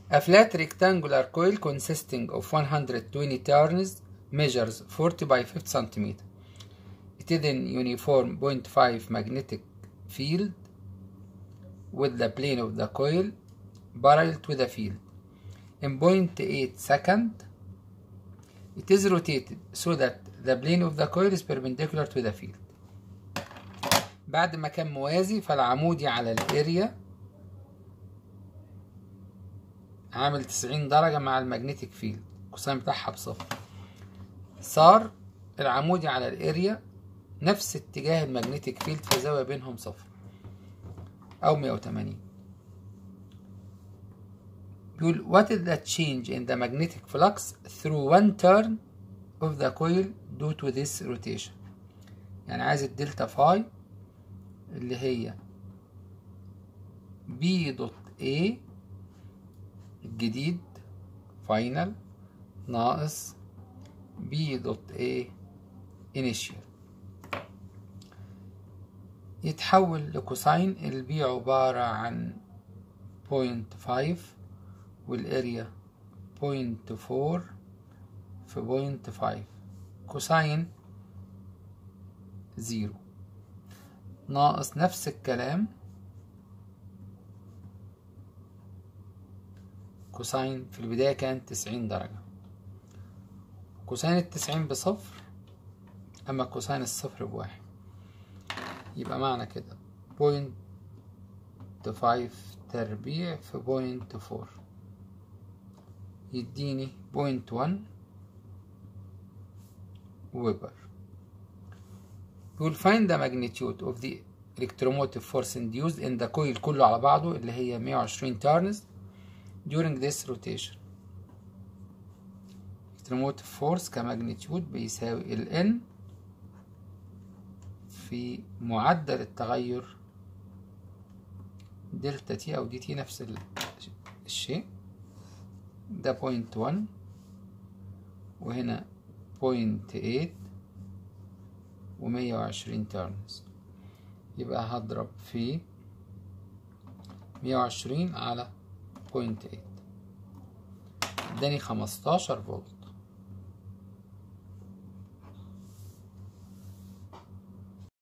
A flat rectangular coil consisting of 120 turns measures 40 by 50 centimeter. It is in uniform 0.5 magnetic field with the plane of the coil parallel to the field. In 0.8 second, it is rotated so that the plane of the coil is perpendicular to the field. بعد ما كان موازي فالعمودي على الاريا عامل 90 درجة مع المagnetic فيلد الكوساين بتاعها بصفر صار العمودي على الاريا نفس اتجاه المagnetic فيلد في زاوية بينهم صفر أو 180 بيقول what is the change in the magnetic flux through one turn of the coil due to this rotation يعني عايز الدلتا فاي اللي هي B دوت A الجديد فاينل ناقص B دوت A initial يتحول لكوساين البي عبارة عن بوينت فايف والاريا بوينت فور في بوينت فايف كوساين زيرو ناقص نفس الكلام كوساين في البداية كانت تسعين درجة كوساين التسعين بصفر أما كوساين الصفر بواحد يبقى معنى كده بوينت فايف تربيع في بوينت فور يديني بوينت ون ويبر يقول find the magnitude of the electromotive force induced in the coil كله على بعضه اللي هي 120 turns during this rotation electromotive force كماجنتيود بيساوي ال N في معدل التغير دلتا تي أو دي تي نفس الشيء ده بوينت ون وهنا بوينت ايت ومية وعشرين تيرنز يبقى هضرب في مية وعشرين على بوينت ايت اداني خمستاشر فولت